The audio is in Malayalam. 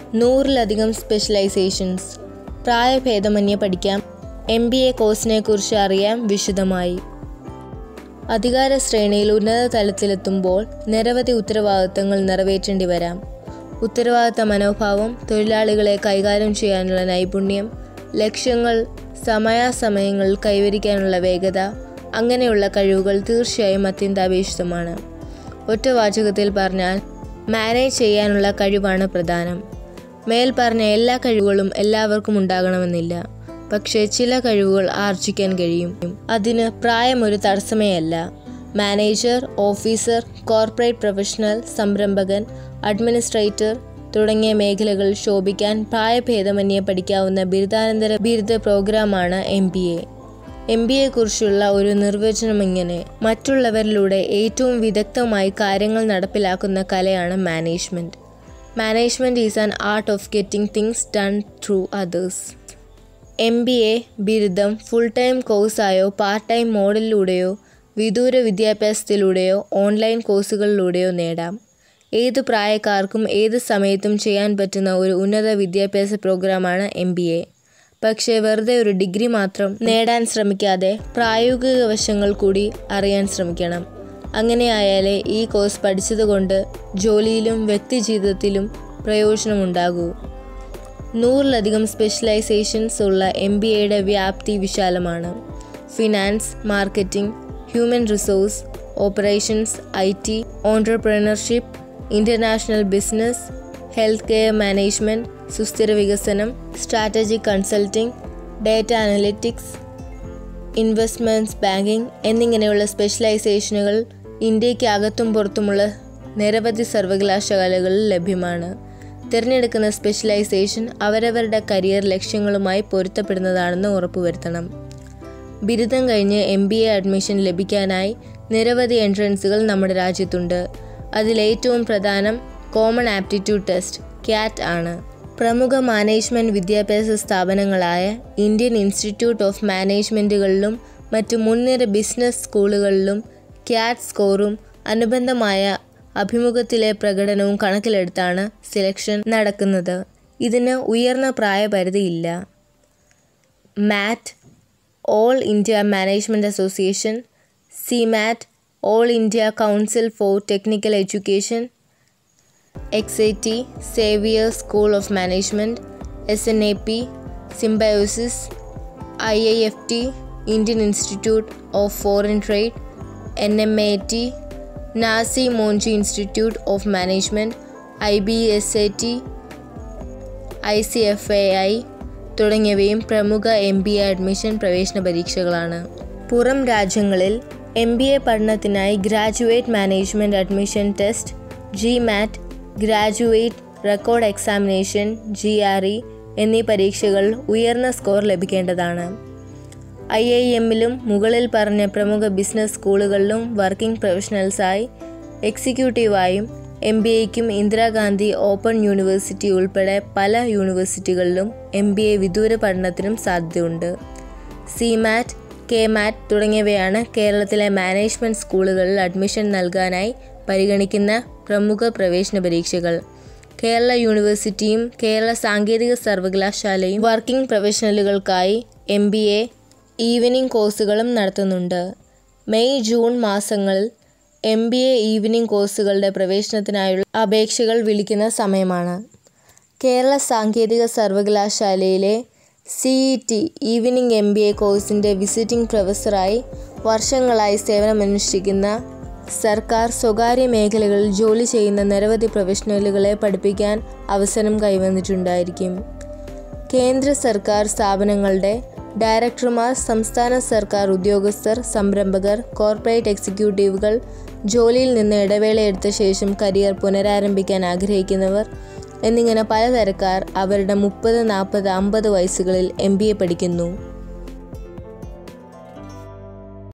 നൂറിലധികം സ്പെഷ്യലൈസേഷൻസ് പ്രായഭേദമന്യേ പഠിക്കാം എം ബി എ കോഴ്സിനെക്കുറിച്ച് അറിയാം വിശദമായി അധികാര ശ്രേണിയിൽ ഉന്നത തലത്തിലെത്തുമ്പോൾ നിരവധി ഉത്തരവാദിത്തങ്ങൾ നിറവേറ്റേണ്ടി വരാം ഉത്തരവാദിത്ത മനോഭാവം തൊഴിലാളികളെ കൈകാര്യം ചെയ്യാനുള്ള നൈപുണ്യം ലക്ഷ്യങ്ങൾ സമയാസമയങ്ങളിൽ കൈവരിക്കാനുള്ള വേഗത അങ്ങനെയുള്ള കഴിവുകൾ തീർച്ചയായും അത്യന്താപേക്ഷിതമാണ് ഒറ്റ വാചകത്തിൽ പറഞ്ഞാൽ മാനേജ് ചെയ്യാനുള്ള കഴിവാണ് പ്രധാനം മേൽ പറഞ്ഞ എല്ലാ കഴിവുകളും എല്ലാവർക്കും ഉണ്ടാകണമെന്നില്ല പക്ഷേ ചില കഴിവുകൾ ആർജിക്കാൻ കഴിയും അതിന് പ്രായം ഒരു തടസ്സമേ അല്ല മാനേജർ ഓഫീസർ കോർപ്പറേറ്റ് പ്രൊഫഷണൽ സംരംഭകൻ അഡ്മിനിസ്ട്രേറ്റർ തുടങ്ങിയ മേഖലകളിൽ ശോഭിക്കാൻ പ്രായഭേദമന്യേ പഠിക്കാവുന്ന ബിരുദാനന്തര ബിരുദ പ്രോഗ്രാമാണ് M B A M B എക്കുറിച്ചുള്ള ഒരു നിർവചനം ഇങ്ങനെ മറ്റുള്ളവരിലൂടെ ഏറ്റവും വിദഗ്ധമായി കാര്യങ്ങൾ നടപ്പിലാക്കുന്ന കലയാണ് management management is an art of getting things done through others M B A ബിരുദം ഫുൾ ടൈം കോഴ്സായോ പാർട്ട് ടൈം മോഡലിലൂടെയോ വിദൂര വിദ്യാഭ്യാസത്തിലൂടെയോ ഓൺലൈൻ കോഴ്സുകളിലൂടെയോ നേടാം ഏത് പ്രായക്കാർക്കും ഏത് സമയത്തും ചെയ്യാൻ പറ്റുന്ന ഒരു ഉന്നത വിദ്യാഭ്യാസ പ്രോഗ്രാമാണ് എം ബി എ പക്ഷേ വെറുതെ ഒരു ഡിഗ്രി മാത്രം നേടാൻ ശ്രമിക്കാതെ പ്രായോഗിക വശങ്ങൾ കൂടി അറിയാൻ ശ്രമിക്കണം അങ്ങനെയായാലേ ഈ കോഴ്സ് പഠിച്ചതുകൊണ്ട് ജോലിയിലും വ്യക്തിജീവിതത്തിലും പ്രയോജനമുണ്ടാകൂ നൂറിലധികം സ്പെഷ്യലൈസേഷൻസ് ഉള്ള എം ബി എയുടെ വ്യാപ്തി വിശാലമാണ് finance marketing human resource operations I T entrepreneurship international business health care management സുസ്ഥിര വികസനം strategic consulting data analytics investments banking എന്നിങ്ങനെയുള്ള സ്പെഷ്യലൈസേഷനുകൾ ഇന്ത്യയ്ക്ക് അകത്തും പുറത്തുമുള്ള നിരവധി സർവകലാശാലകളിൽ ലഭ്യമാണ് തിരഞ്ഞെടുക്കുന്ന സ്പെഷ്യലൈസേഷൻ അവരവരുടെ കരിയർ ലക്ഷ്യങ്ങളുമായി പൊരുത്തപ്പെടുന്നതാണെന്ന് ഉറപ്പുവരുത്തണം ബിരുദം കഴിഞ്ഞ് എം ബി എ അഡ്മിഷൻ ലഭിക്കാനായി നിരവധി എൻട്രൻസുകൾ നമ്മുടെ രാജ്യത്തുണ്ട് അതിലേറ്റവും പ്രധാനം കോമൺ ആപ്റ്റിറ്റ്യൂഡ് ടെസ്റ്റ് ക്യാറ്റ് ആണ് പ്രമുഖ മാനേജ്മെൻറ്റ് വിദ്യാഭ്യാസ സ്ഥാപനങ്ങളായ ഇന്ത്യൻ ഇൻസ്റ്റിറ്റ്യൂട്ട് ഓഫ് മാനേജ്മെൻറ്റുകളിലും മറ്റു മുൻനിര ബിസിനസ് സ്കൂളുകളിലും ക്യാറ്റ് സ്കോറും അനുബന്ധമായ അഭിമുഖത്തിലെ പ്രകടനവും കണക്കിലെടുത്താണ് സെലക്ഷൻ നടക്കുന്നത് ഇതിന് ഉയർന്ന പ്രായപരിധിയില്ല MAT all India management association C MAT all India council for technical education X I T Xavier school of management S N A P Symbiosis I I F T Indian institute of foreign trade N M A T Narsee Monjee institute of management I B S A T I C F A I തുടങ്ങിയവയും പ്രമുഖ എം ബി എ അഡ്മിഷൻ പ്രവേശന പരീക്ഷകളാണ് പുറം രാജ്യങ്ങളിൽ എം ബി എ പഠനത്തിനായി graduate management admission test G മാറ്റ് graduate record examination G R E എന്നീ പരീക്ഷകൾ ഉയർന്ന സ്കോർ ലഭിക്കേണ്ടതാണ് ഐ ഐ എമ്മിലും മുകളിൽ പറഞ്ഞ പ്രമുഖ ബിസിനസ് സ്കൂളുകളിലും working പ്രൊഫഷണൽസായി എക്സിക്യൂട്ടീവായും M B എക്കും Indira Gandhi open university ഉൾപ്പെടെ പല യൂണിവേഴ്സിറ്റികളിലും എം ബി എ വിദൂര പഠനത്തിനും സാധ്യതയുണ്ട് സി മാറ്റ് കെ മാറ്റ് തുടങ്ങിയവയാണ് കേരളത്തിലെ മാനേജ്മെൻറ്റ് സ്കൂളുകളിൽ അഡ്മിഷൻ നൽകാനായി പരിഗണിക്കുന്ന പ്രമുഖ പ്രവേശന പരീക്ഷകൾ കേരള യൂണിവേഴ്സിറ്റിയും കേരള സാങ്കേതിക സർവകലാശാലയും വർക്കിംഗ് പ്രൊഫഷണലുകൾക്കായി എം ബി എ ഈവനിംഗ് കോഴ്സുകളും നടത്തുന്നുണ്ട് മെയ് ജൂൺ മാസങ്ങളിൽ എം ബി എ ഈവനിംഗ് കോഴ്സുകളുടെ പ്രവേശനത്തിനായുള്ള അപേക്ഷകൾ വിളിക്കുന്ന സമയമാണ് കേരള സാങ്കേതിക സർവകലാശാലയിലെ C E T evening M B A കോഴ്സിൻ്റെ വിസിറ്റിംഗ് പ്രൊഫസറായി വർഷങ്ങളായി സേവനമനുഷ്ഠിക്കുന്ന സർക്കാർ സ്വകാര്യ മേഖലകളിൽ ജോലി ചെയ്യുന്ന നിരവധി പ്രൊഫഷണലുകളെ പഠിപ്പിക്കാൻ അവസരം കൈവന്നിട്ടുണ്ടായിരിക്കും കേന്ദ്ര സർക്കാർ സ്ഥാപനങ്ങളുടെ ഡയറക്ടർമാർ സംസ്ഥാന സർക്കാർ ഉദ്യോഗസ്ഥർ സംരംഭകർ കോർപ്പറേറ്റ് എക്സിക്യൂട്ടീവുകൾ ജോലിയിൽ നിന്ന് ഇടവേളയെടുത്ത ശേഷം കരിയർ പുനരാരംഭിക്കാൻ ആഗ്രഹിക്കുന്നവർ എന്നിങ്ങനെ പലതരക്കാർ അവരുടെ മുപ്പത് നാൽപ്പത് അമ്പത് വയസ്സുകളിൽ എം ബി എ പഠിക്കുന്നു